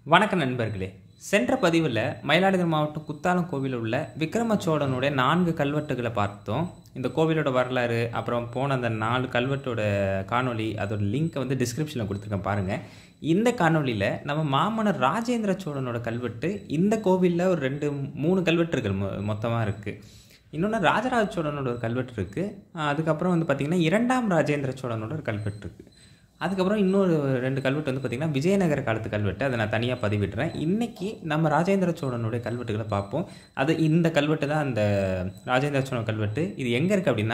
வணக்கம் நண்பர்களே சென்ற பதிவில் மயிலாடுதுறை மாவட்டம் குத்தாலம் கோவிலில் உள்ள விக்ரமச்சோழனுடைய நான்கு கல்வெட்டுகளை பார்த்தோம் இந்த கோவிலோட வரலாறு அப்புறம் போன அந்த நாலு கல்வெட்டோட காணொளி அதோட லிங்க்கை வந்து டிஸ்கிரிப்ஷனில் கொடுத்துருக்கேன் பாருங்கள் இந்த காணொளியில் நம்ம மாமன்னர் ராஜேந்திர சோழனோட கல்வெட்டு இந்த கோவிலில் ஒரு ரெண்டு மூணு கல்வெட்டுகள் மொ மொத்தமாக இருக்குது இன்னொன்று ராஜராஜ சோழனோட ஒரு கல்வெட்டு இருக்குது அதுக்கப்புறம் வந்து பார்த்திங்கன்னா இரண்டாம் ராஜேந்திர சோழனோட ஒரு கல்வெட்டு இருக்குது அதுக்கப்புறம் இன்னொரு ரெண்டு கல்வெட்டு வந்து பார்த்திங்கன்னா விஜயநகர காலத்து கல்வெட்டு அதை நான் தனியாக பதிவிடுறேன் இன்றைக்கி நம்ம ராஜேந்திர சோழனுடைய கல்வெட்டுகளை பார்ப்போம் அது இந்த கல்வெட்டு தான் அந்த ராஜேந்திர சோழன் கல்வெட்டு இது எங்கே இருக்குது அப்படின்னா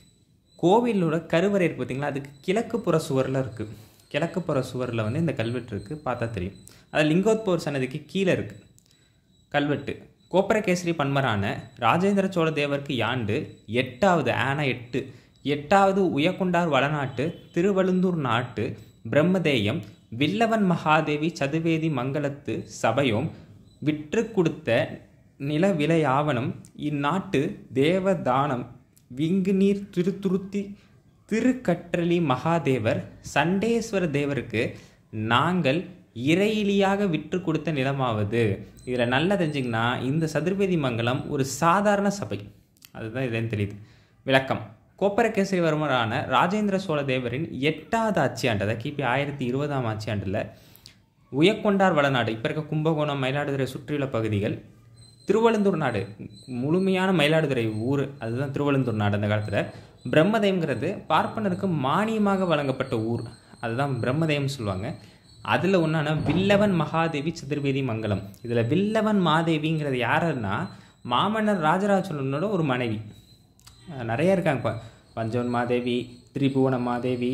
கோவிலோட கருவறை இருக்குது பார்த்திங்களா அதுக்கு கிழக்கு புற சுவரில் இருக்குது கிழக்கு புற சுவரில் வந்து இந்த கல்வெட்டு இருக்குது பார்த்தா தெரியும் அது லிங்கோத்பவர் சன்னதிக்கு கீழே இருக்குது கல்வெட்டு கோப்பரகேசரி பன்மரான ராஜேந்திர சோழ தேவருக்கு யாண்டு எட்டாவது ஆனா எட்டு எட்டாவது உயக்குண்டார் வளநாட்டு திருவழுந்தூர் நாட்டு பிரம்மதேயம் வில்லவன் மகாதேவி சதுவேதி மங்களத்து சபையோம் விற்று கொடுத்த நில விலை ஆவணம் இந்நாட்டு தேவதானம் விங்குநீர் திருத்துருத்தி திருக்கற்றளி மகாதேவர் சண்டேஸ்வர தேவருக்கு நாங்கள் இறையிலியாக விற்று கொடுத்த நிலமாவது இதில் நல்லா தெரிஞ்சிங்கன்னா இந்த சதுர்வேதி மங்கலம் ஒரு சாதாரண சபை அதுதான் இதுன்னு தெரியுது விளக்கம் கோப்பரகேசரிவர்மரான ராஜேந்திர சோழ தேவரின் எட்டாவது ஆட்சியாண்டு அதாவது கிபி ஆயிரத்தி இருபதாம் ஆட்சியாண்டில் உயக்கொண்டார் வளநாடு இப்போ இருக்க கும்பகோணம் மயிலாடுதுறை சுற்றியுள்ள பகுதிகள் திருவழுந்தூர் நாடு முழுமையான மயிலாடுதுறை ஊர் அதுதான் திருவழுந்தூர் நாடு அந்த காலத்தில் பிரம்மதயம்ங்கிறது பார்ப்பனருக்கு மானியமாக வழங்கப்பட்ட ஊர் அதுதான் பிரம்மதயம் சொல்லுவாங்க அதில் ஒன்றான வில்லவன் மகாதேவி சதுர்வேதி மங்கலம் இதில் வில்லவன் மாதேவிங்கிறது யாருன்னா மாமன்னர் ராஜராஜ சோழனோட ஒரு மனைவி நிறைய இருக்காங்க இப்போ பஞ்சவன் மாதேவி திரிபுவன மாதேவி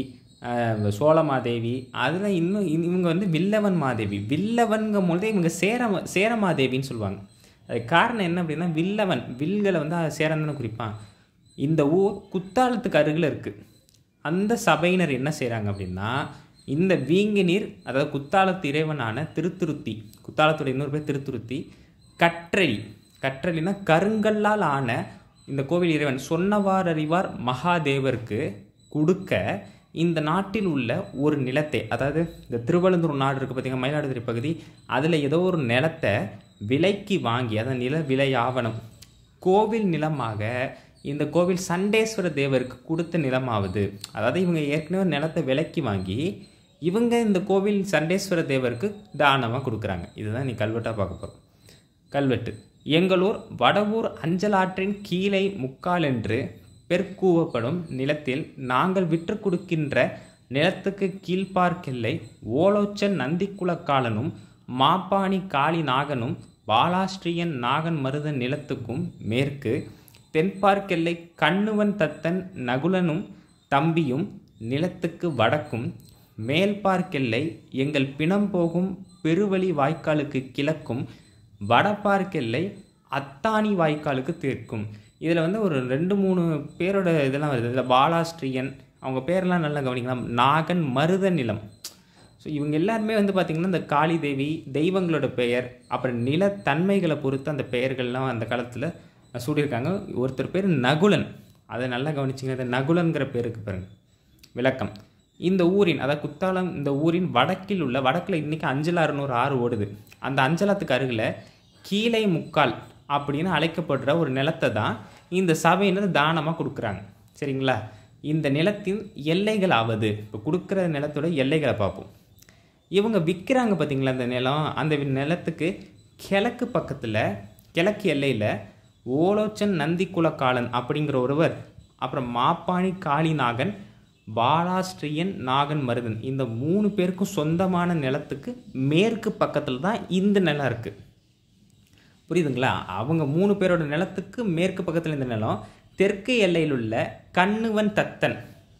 சோழ மாதேவி அதில் இன்னும் இவங்க வந்து வில்லவன் மாதேவி வில்லவன்கும் பொழுதே இவங்க சேர சேர மாதேவின்னு சொல்லுவாங்க அது காரணம் என்ன அப்படின்னா வில்லவன் வில்களை வந்து சேரன் தானே குறிப்பான் இந்த ஊர் குத்தாலத்துக்கு அருகில் இருக்குது அந்த சபையினர் என்ன செய்கிறாங்க அப்படின்னா இந்த வீங்கு நீர் அதாவது குத்தாலத்து இறைவனான திருத்துருத்தி குத்தாலத்துடைய இன்னொரு பேர் திருத்துருத்தி கற்றளி கற்றளினா கருங்கல்லால் ஆன இந்த கோவில் இறைவன் சொன்னவார் அறிவார் மகாதேவருக்கு கொடுக்க இந்த நாட்டில் உள்ள ஒரு நிலத்தை அதாவது இந்த திருவள்ளந்தூர் நாடு இருக்குது பார்த்திங்கன்னா மயிலாடுதுறை பகுதி அதில் ஏதோ ஒரு நிலத்தை விலைக்கு வாங்கி அதாவது நில விலை ஆவணம் கோவில் நிலமாக இந்த கோவில் சண்டேஸ்வர தேவருக்கு கொடுத்த நிலமாவது அதாவது இவங்க ஏற்கனவே நிலத்தை விலைக்கு வாங்கி இவங்க இந்த கோவில் சண்டேஸ்வர தேவருக்கு தானமாக கொடுக்குறாங்க இதுதான் நீ கல்வெட்டாக பார்க்க போகிறோம் கல்வெட்டு எங்களூர் வடவூர் அஞ்சலாற்றின் கீழே முக்கால் என்று பெருக்கூவப்படும் நிலத்தில் நாங்கள் விற்று கொடுக்கின்ற நிலத்துக்கு கீழ்பார்க்கெல்லை ஓலோச்சன் நந்திக்குலக்காலனும் மாப்பாணி காளி நாகனும் பாலாஸ்ட்ரியன் நாகன் மருதன் நிலத்துக்கும் மேற்கு தென்பார்க்கெல்லை கண்ணுவன் தத்தன் நகுலனும் தம்பியும் நிலத்துக்கு வடக்கும் மேல்பார்க்கெல்லை எங்கள் பிணம் போகும் பெருவழி வாய்க்காலுக்கு கிழக்கும் வடபார்க்கெல்லை அத்தானி வாய்க்காலுக்கு தெற்கும் இதில் வந்து ஒரு ரெண்டு மூணு பேரோட இதெல்லாம் வருது இதில் பாலாஸ்ட்ரியன் அவங்க பேரெல்லாம் நல்லா கவனிக்கலாம் நாகன் மருத நிலம் ஸோ இவங்க எல்லாருமே வந்து பார்த்திங்கன்னா இந்த காளி தேவி தெய்வங்களோட பெயர் அப்புறம் நிலத்தன்மைகளை பொறுத்து அந்த பெயர்கள்லாம் அந்த காலத்தில் சூடியிருக்காங்க ஒருத்தர் பேர் நகுலன் அதை நல்லா கவனிச்சிங்க அந்த நகுலன்கிற பேருக்கு பாருங்க விளக்கம் இந்த ஊரின் அதாவது குத்தாலம் இந்த ஊரின் வடக்கில் உள்ள வடக்கில் இன்றைக்கி அஞ்சலாறுன்னு ஒரு ஆறு ஓடுது அந்த அஞ்சலத்துக்கு அருகில் கீழே முக்கால் அப்படின்னு அழைக்கப்படுற ஒரு நிலத்தை தான் இந்த சபையினர் தானமாக கொடுக்குறாங்க சரிங்களா இந்த நிலத்தின் எல்லைகள் ஆவது இப்போ கொடுக்குற நிலத்தோட எல்லைகளை பார்ப்போம் இவங்க விற்கிறாங்க பார்த்தீங்களா அந்த நிலம் அந்த நிலத்துக்கு கிழக்கு பக்கத்தில் கிழக்கு எல்லையில் ஓலோச்சன் நந்திக்குலக்காலன் அப்படிங்கிற ஒருவர் அப்புறம் மாப்பாணி காளிநாகன் பாலாஸ்ட்ரியன் நாகன் மருதன் இந்த மூணு பேருக்கும் சொந்தமான நிலத்துக்கு மேற்கு பக்கத்தில் தான் இந்த நிலம் இருக்குது புரியுதுங்களா அவங்க மூணு பேரோட நிலத்துக்கு மேற்கு பக்கத்தில் இந்த நிலம் தெற்கு எல்லையில் உள்ள கண்ணுவன் தத்தன்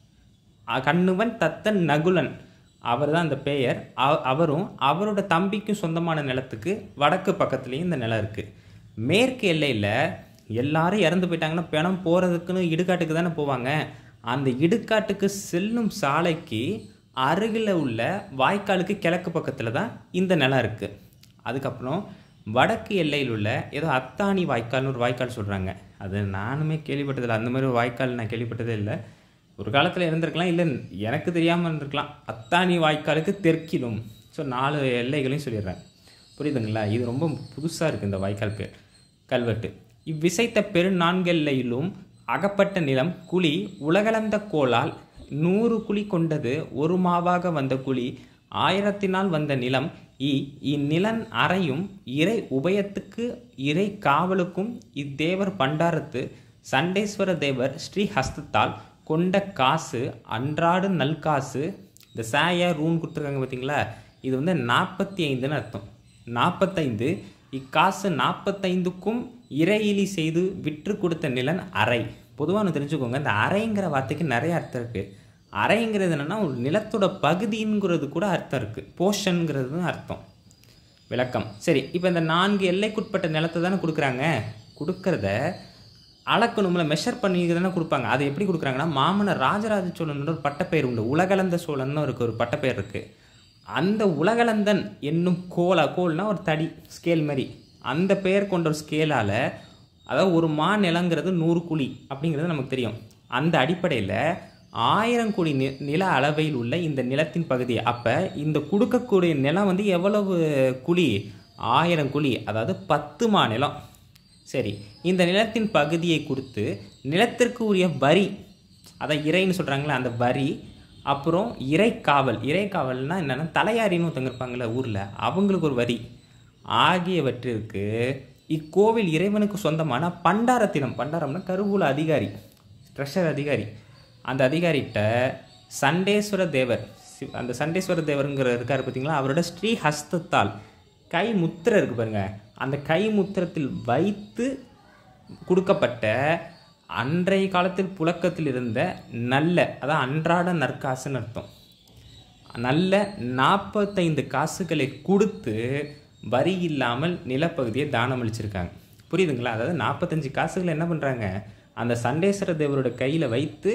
கண்ணுவன் தத்தன் நகுலன் அவர் தான் அந்த பெயர் அவரும் அவரோட தம்பிக்கும் சொந்தமான நிலத்துக்கு வடக்கு பக்கத்துலேயும் இந்த நிலம் இருக்குது மேற்கு எல்லையில் எல்லாரும் இறந்து போயிட்டாங்கன்னா பிணம் போகிறதுக்குன்னு இடுகாட்டுக்கு தானே போவாங்க அந்த இடுகாட்டுக்கு செல்லும் சாலைக்கு அருகில் உள்ள வாய்க்காலுக்கு கிழக்கு பக்கத்தில் தான் இந்த நிலம் இருக்குது அதுக்கப்புறம் வடக்கு எல்லையில் உள்ள ஏதோ அத்தானி வாய்க்கால்னு ஒரு வாய்க்கால் சொல்கிறாங்க அது நானுமே கேள்விப்பட்டதில்லை அந்த மாதிரி ஒரு வாய்க்கால் நான் கேள்விப்பட்டதே இல்லை ஒரு காலத்தில் இருந்திருக்கலாம் இல்லை எனக்கு தெரியாமல் இருந்திருக்கலாம் அத்தானி வாய்க்காலுக்கு தெற்கிலும் ஸோ நாலு எல்லைகளையும் சொல்லிடுறேன் புரியுதுங்களா இது ரொம்ப புதுசாக இருக்குது இந்த வாய்க்கால் பேர் கல்வெட்டு இவ்விசைத்த பெருநான்கெல்லையிலும் அகப்பட்ட நிலம் குழி உலகளந்த கோலால் நூறு குழி கொண்டது ஒரு மாவாக வந்த குழி ஆயிரத்தினால் வந்த நிலம் இ இந்நிலன் அறையும் இறை உபயத்துக்கு இறை காவலுக்கும் இத்தேவர் பண்டாரத்து சண்டேஸ்வர தேவர் ஸ்ரீ ஹஸ்தத்தால் கொண்ட காசு அன்றாடு நல்காசு இந்த சாய ரூன் கொடுத்துருக்காங்க பார்த்தீங்களா இது வந்து நாற்பத்தி ஐந்துன்னு அர்த்தம் நாற்பத்தைந்து இக்காசு நாற்பத்தைந்துக்கும் இறையிலி செய்து விற்று கொடுத்த நிலன் அறை பொதுவாக ஒன்று தெரிஞ்சுக்கோங்க இந்த அறைங்கிற வார்த்தைக்கு நிறைய அர்த்தம் இருக்குது அறைங்கிறது என்னென்னா ஒரு நிலத்தோட பகுதிங்கிறது கூட அர்த்தம் இருக்குது போர்ஷனுங்கிறது அர்த்தம் விளக்கம் சரி இப்போ இந்த நான்கு எல்லைக்குட்பட்ட நிலத்தை தானே கொடுக்குறாங்க கொடுக்கறத அளக்கணும்ல மெஷர் பண்ணி தானே கொடுப்பாங்க அது எப்படி கொடுக்குறாங்கன்னா மாமன்னர் ராஜராஜ சோழனோட ஒரு பட்டப்பெயர் உண்டு உலகளந்த சோழன்னு இருக்கு ஒரு பட்டப்பெயர் இருக்குது அந்த உலகளந்தன் என்னும் கோலா கோல்னா ஒரு தடி ஸ்கேல் மாதிரி அந்த பெயர் கொண்ட ஒரு ஸ்கேலால் அதாவது ஒரு மா நிலங்கிறது நூறு குழி அப்படிங்கிறது நமக்கு தெரியும் அந்த அடிப்படையில் ஆயிரம் கோடி நி நில அளவையில் உள்ள இந்த நிலத்தின் பகுதி அப்போ இந்த கொடுக்கக்கூடிய நிலம் வந்து எவ்வளவு குழி ஆயிரம் குழி அதாவது பத்து மா நிலம் சரி இந்த நிலத்தின் பகுதியை கொடுத்து நிலத்திற்கு உரிய வரி அதான் இறைன்னு சொல்கிறாங்களே அந்த வரி அப்புறம் இறைக்காவல் இறைக்காவல்னா என்னென்னா தலையாரின்னு ஒருத்தங்க இருப்பாங்கள்ல ஊரில் அவங்களுக்கு ஒரு வரி ஆகியவற்றிற்கு இக்கோவில் இறைவனுக்கு சொந்தமான பண்டாரத்தினம் பண்டாரம்னா கருவூல அதிகாரி ட்ரெஷர் அதிகாரி அந்த அதிகாரிகிட்ட சண்டேஸ்வர தேவர் சி- அந்த சண்டேஸ்வர தேவருங்கிற இருக்கார் பார்த்தீங்களா அவரோட ஸ்ரீ ஹஸ்தத்தால் கை முத்திரை இருக்கு பாருங்க அந்த கை முத்திரத்தில் வைத்து கொடுக்கப்பட்ட அன்றைய காலத்தில் புழக்கத்தில் இருந்த நல்ல அதான் அன்றாட நற்காசுன்னு அர்த்தம் நல்ல நாற்பத்தைந்து காசுகளை கொடுத்து வரி இல்லாமல் நிலப்பகுதியை தானம் அளிச்சிருக்காங்க புரியுதுங்களா அதாவது நாற்பத்தஞ்சு காசுகளை என்ன பண்ணுறாங்க அந்த சண்டேஸ்வர தேவரோட கையில் வைத்து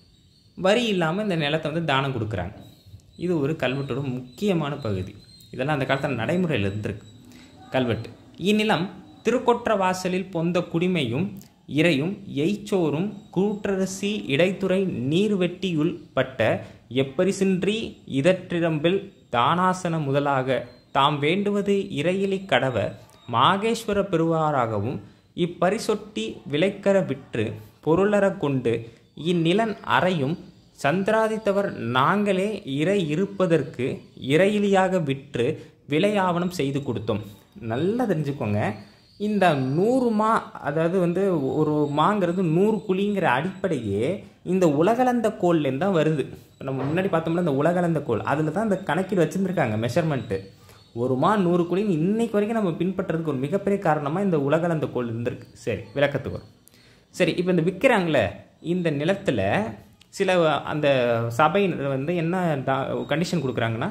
வரி இல்லாமல் இந்த நிலத்தை வந்து தானம் கொடுக்குறாங்க இது ஒரு கல்வெட்டோட முக்கியமான பகுதி இதெல்லாம் அந்த காலத்தில் நடைமுறையில் இருந்திருக்கு கல்வெட்டு இந்நிலம் திருக்கொற்ற வாசலில் பொந்த குடிமையும் இறையும் எய்ச்சோறும் கூற்றரசி இடைத்துறை நீர்வெட்டியுள் பட்ட எப்பரிசின்றி இதற்றிரம்பில் தானாசன முதலாக தாம் வேண்டுவது இறையிலி கடவ மாகேஸ்வர பெறுவாராகவும் இப்பரிசொட்டி விளைக்கர விற்று பொருளற கொண்டு இந்நிலன் அறையும் சந்திராதித்தவர் நாங்களே இறை இருப்பதற்கு இறையிலியாக விற்று விலையாவணம் செய்து கொடுத்தோம் நல்லா தெரிஞ்சுக்கோங்க இந்த நூறு மா அதாவது வந்து ஒரு மாங்கிறது நூறு குழிங்கிற அடிப்படையே இந்த உலகளந்த கோல்லேருந்து தான் வருது இப்போ நம்ம முன்னாடி பார்த்தோம்னா இந்த உலகளந்த கோல் அதில் தான் இந்த கணக்கீடு வச்சுருந்துருக்காங்க மெஷர்மெண்ட்டு ஒரு மா நூறு குழின்னு இன்னைக்கு வரைக்கும் நம்ம பின்பற்றுறதுக்கு ஒரு மிகப்பெரிய காரணமாக இந்த உலகளந்த கோல் இருந்திருக்கு சரி விளக்கத்துக்கு வரும் சரி இப்போ இந்த விற்கிறாங்களே இந்த நிலத்தில் சில அந்த சபையினர் வந்து என்ன கண்டிஷன் கொடுக்குறாங்கன்னா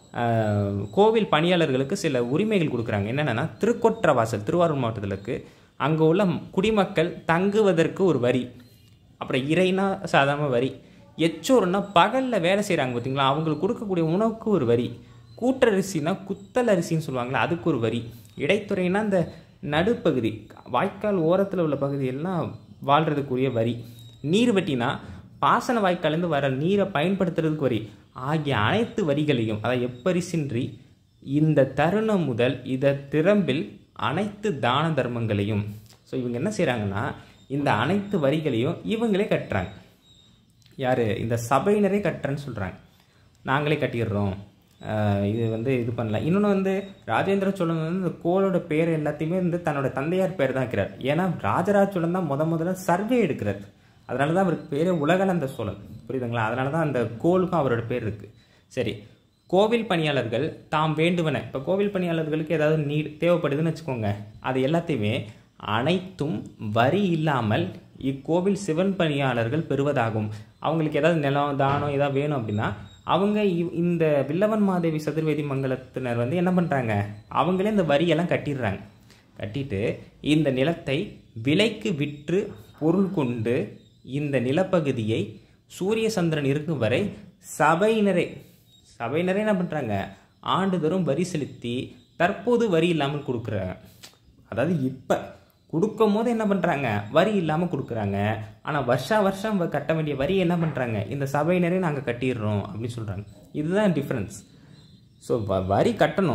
ஆஹ், கோவில் பணியாளர்களுக்கு சில உரிமைகள் கொடுக்குறாங்க என்னென்னா திருக்கொற்றவாசல் திருவாரூர் மாவட்டத்தில் இருக்குது அங்கே உள்ள குடிமக்கள் தங்குவதற்கு ஒரு வரி அப்புறம் இறைனா சாதாரண வரி எச்சோறுனா பகலில் வேலை செய்கிறாங்க பார்த்தீங்களா அவங்களுக்கு கொடுக்கக்கூடிய உணவுக்கு ஒரு வரி கூட்டரிசினா குத்தல் அரிசின்னு சொல்லுவாங்களே அதுக்கு ஒரு வரி இடைத்துறைனா இந்த நடுப்பகுதி வாய்க்கால் ஓரத்தில் உள்ள பகுதியெல்லாம் வாழ்கிறதுக்குரிய வரி நீர் வெட்டினா பாசன வாய்க்காலேருந்து வர நீரை பயன்படுத்துறதுக்கு வரி ஆகிய அனைத்து வரிகளையும் அதை எப்பரிசின்றி இந்த தருணம் முதல் இத திறம்பில் அனைத்து தான தர்மங்களையும் ஸோ இவங்க என்ன செய்கிறாங்கன்னா இந்த அனைத்து வரிகளையும் இவங்களே கட்டுறாங்க யார் இந்த சபையினரே கட்டுறேன்னு சொல்கிறாங்க நாங்களே கட்டிடுறோம் ஆஹ் இது வந்து இது பண்ணலாம் இன்னொன்று வந்து ராஜேந்திர சோழன் வந்து இந்த கோளோட பேர் எல்லாத்தையுமே வந்து தன்னோட தந்தையார் பேர் தான் வைக்கிறார் ஏன்னா ராஜராஜ சோழன் தான் முத முதல்ல சர்வே எடுக்கிறார் அதனால தான் அவருக்கு பேரே உலகளந்த சோழன் புரியுதுங்களா அதனால தான் அந்த கோளுக்கும் அவரோட பேர் இருக்குது சரி கோவில் பணியாளர்கள் தாம் வேண்டுவன இப்போ கோவில் பணியாளர்களுக்கு ஏதாவது நீர் தேவைப்படுதுன்னு வச்சுக்கோங்க அது எல்லாத்தையுமே அனைத்தும் வரி இல்லாமல் இக்கோவில் சிவன் பணியாளர்கள் பெறுவதாகும் அவங்களுக்கு ஏதாவது நிலம் தானம் ஏதாவது வேணும் அப்படின்னா அவங்க இவ்- இந்த வில்லவன் மாதேவி சதுர்வேதி மங்கலத்தினர் வந்து என்ன பண்ணுறாங்க அவங்களே இந்த வரியெல்லாம் கட்டிடுறாங்க கட்டிட்டு இந்த நிலத்தை விலைக்கு விற்று பொருள் கொண்டு இந்த நிலப்பகுதியை சூரிய சந்திரன் இருக்கும் வரை சபையினரே சபையினரே என்ன பண்ணுறாங்க ஆண்டுதோறும் வரி செலுத்தி தற்போது வரி இல்லாமல் கொடுக்குறாங்க அதாவது இப்போ கொடுக்கும் போது என்ன பண்ணுறாங்க வரி இல்லாமல் கொடுக்குறாங்க ஆனால் வருஷா வருஷம் வ- கட்ட வேண்டிய வரி என்ன பண்ணுறாங்க இந்த சபையினரே நாங்கள் கட்டிடுறோம் அப்படின்னு சொல்கிறாங்க இதுதான் டிஃப்ரென்ஸ் ஸோ வரி கட்டணும்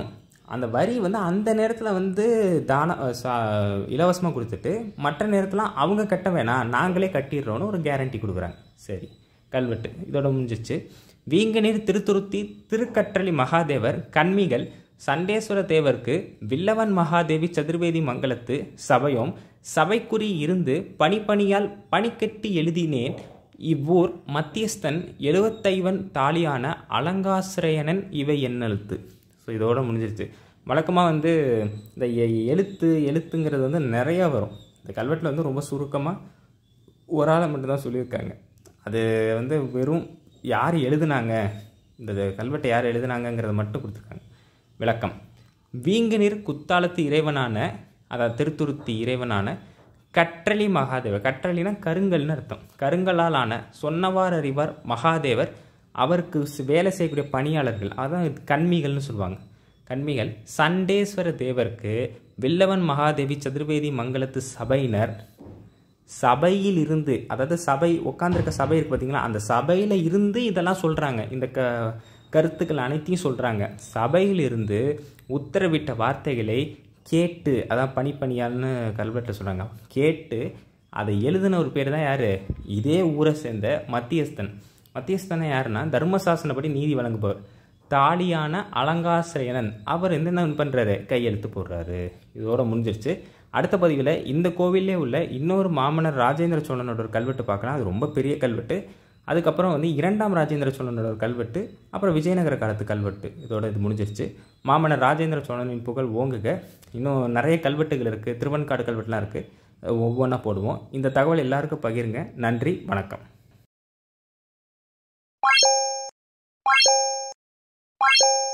அந்த வரி வந்து அந்த நேரத்தில் வந்து தான இலவசமாக கொடுத்துட்டு மற்ற நேரத்தில் அவங்க கட்ட வேணாம் நாங்களே கட்டிடுறோன்னு ஒரு கேரண்டி கொடுக்குறாங்க சரி கல்வெட்டு இதோட முடிஞ்சிச்சு வீங்கநீர் திருத்துருத்தி திருக்கற்றளி மகாதேவர் கன்மிகள் சண்டேஸ்வர தேவருக்கு வில்லவன் மகாதேவி சதுர்வேதி மங்கலத்து சபையோம் சபைக்குறி இருந்து பணிப்பணியால் பணிக்கட்டி எழுதினேன் இவ்வூர் மத்தியஸ்தன் எழுவத்தைவன் தாலியான அலங்காசிரயனன் இவை என்னெழுத்து ஸோ இதோட முடிஞ்சிருச்சு வழக்கமாக வந்து இந்த எ- எழுத்து எழுத்துங்கிறது வந்து நிறையா வரும் இந்த கல்வெட்டில் வந்து ரொம்ப சுருக்கமாக ஒரு ஆளை மட்டும்தான் சொல்லியிருக்காங்க அது வந்து வெறும் யார் எழுதுனாங்க இந்த கல்வெட்டை யார் எழுதுனாங்கங்கிறத மட்டும் கொடுத்துருக்காங்க விளக்கம் வீங்குநீர் குத்தாலத்து இறைவனான அதாவது திருத்துருத்தி இறைவனான கற்றளி மகாதேவர் கற்றளினா கருங்கல்னு அர்த்தம் கருங்கல்லால் ஆன சொன்னவார் அறிவார் மகாதேவர் அவருக்கு ஸ்- வேலை செய்யக்கூடிய பணியாளர்கள் அதான் கன்மிகள்னு சொல்லுவாங்க கன்மிகள் சண்டேஸ்வர தேவருக்கு வில்லவன் மகாதேவி சதுர்வேதி மங்கலத்து சபையினர் சபையில் இருந்து அதாவது சபை உட்காந்துருக்க சபை இருக்கு பார்த்தீங்களா அந்த சபையில் இருந்து இதெல்லாம் சொல்கிறாங்க இந்த க கருத்துக்கள் அனைத்தையும் சொல்கிறாங்க சபையில் இருந்து உத்தரவிட்ட வார்த்தைகளை கேட்டு அதான் பணிப்பணியால்னு கல்வெட்டில் சொல்கிறாங்க கேட்டு அதை எழுதின ஒரு பேர் தான் யார் இதே ஊரை சேர்ந்த மத்தியஸ்தன் மத்தியஸ்தனை யாருன்னா தர்மசாசனப்படி நீதி வழங்குபவர் தாலியான அலங்காசிரியனன் அவர் வந்து என்ன பண்ணுறாரு கையெழுத்து போடுறாரு இதோட முடிஞ்சிருச்சு அடுத்த பதிவில் இந்த கோவிலே உள்ள இன்னொரு மாமன்னர் ராஜேந்திர சோழனோட ஒரு கல்வெட்டு பார்க்கலாம் அது ரொம்ப பெரிய கல்வெட்டு அதுக்கப்புறம் வந்து இரண்டாம் ராஜேந்திர சோழனோட ஒரு கல்வெட்டு அப்புறம் விஜயநகர காலத்து கல்வெட்டு இதோட இது முடிஞ்சிருச்சு மாமன்னர் ராஜேந்திர சோழனின் புகழ் ஓங்குக இன்னும் நிறைய கல்வெட்டுகள் இருக்குது திருவன்காடு கல்வெட்டுலாம் இருக்குது ஒவ்வொன்றா போடுவோம் இந்த தகவல் எல்லாருக்கும் பகிருங்க நன்றி வணக்கம் Thank you.